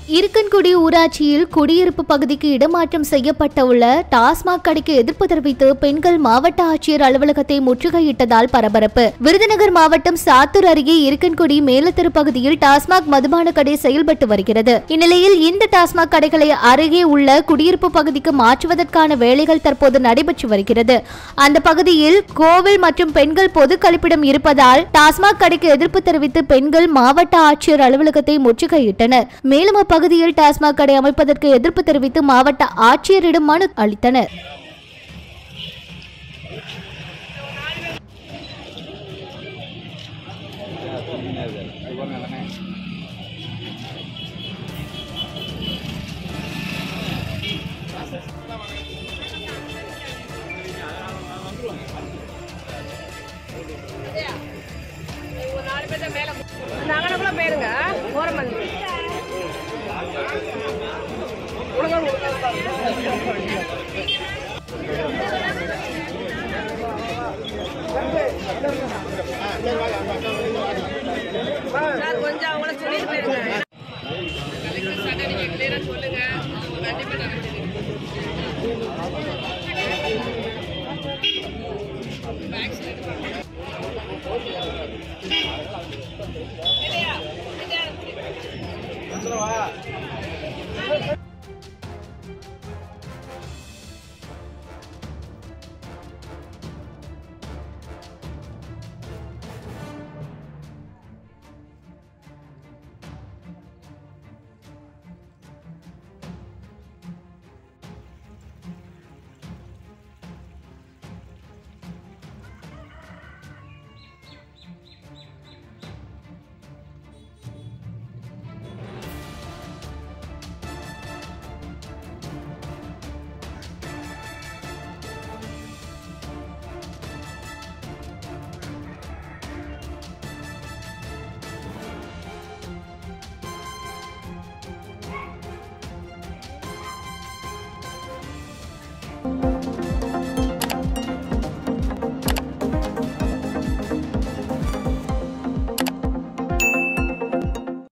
இருக்கன்குடி ஊராட்சியில் குடியிருப்பு பகுதிக்கு இடமாற்றம் செய்யப்பட்ட உள்ள டாஸ்மாக் கடைக்கு எதிர்ப்பு தெரிவித்து பெண்கள் மாவட்ட ஆட்சியர் அலுவலகத்தை முற்றுகையிட்டதால் பரபரப்பு விருதுநகர் மாவட்டம் சாத்தூர் அருகே இருக்கன்குடி மேலத்தெரு பகுதியில் டாஸ்மாக் மதுபான கடை செயல்பட்டு வருகிறது இந்நிலையில் இந்த டாஸ்மாக் கடைகளை அருகே உள்ள குடியிருப்பு பகுதிக்கு மாற்றுவதற்கான வேலைகள் தற்போது நடைபெற்று வருகிறது அந்த பகுதியில் கோவில் மற்றும் பெண்கள் பொது கழிப்பிடம் இருப்பதால் டாஸ்மாக் கடைக்கு எதிர்ப்பு தெரிவித்து பெண்கள் மாவட்ட ஆட்சியர் அலுவலகத்தை முற்றுகையிட்டனர் மேலும் அப்பகுதியில் டாஸ்மாக் கடை அமைப்பதற்கு எதிர்ப்பு தெரிவித்து மாவட்ட ஆட்சியரிடம் மனு அளித்தனர் ஒரு நாலு பேர் தான் மேல இந்த அங்கனக்குள்ள போயிருங்க ஓரம் வந்து சார் கொஞ்சம் அவங்கள சொல்லிட்டு போயிருங்க சட்டை நீங்க கிளியரா சொல்லுங்க கண்டிப்பா நடக்குது